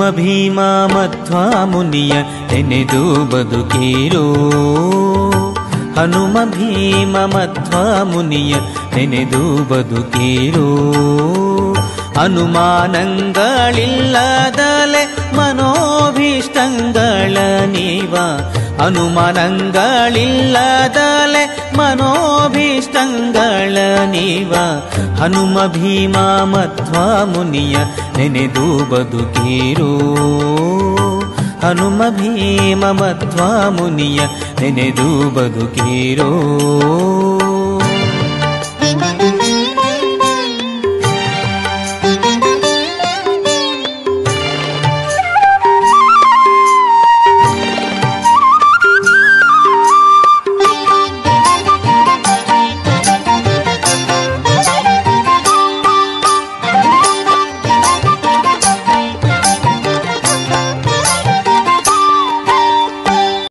ಭೀಮ ಮಧ್ವ ಮುನಿಯ ನೆನೆದು ಬದುಕೀರೋ ಹನುಮ ಭೀಮ ಮಧ್ವ ಮುನಿಯ ನೆನೆದು ಬದುಕೀರೋ ಅನುಮಾನಗಳಿಲ್ಲದಲೆ ಮನೋಭೀಷ್ಟಂಗಳ ನೀವ ಅನುಮಾನಗಳಿಲ್ಲದಲೆ ಮನೋಭೀಷ್ಟಂಗಳ ನೀವ ಹನುಮ ಭೀಮ ಮಧ್ವ ಮುನಿಯ ನೆನೆದು ಬದುಕೀರೋ ಹನುಮ ಭೀಮ ಮಧ್ವ ಮುನಿಯ ನೆನೆದು ಬದುಕೀರೋ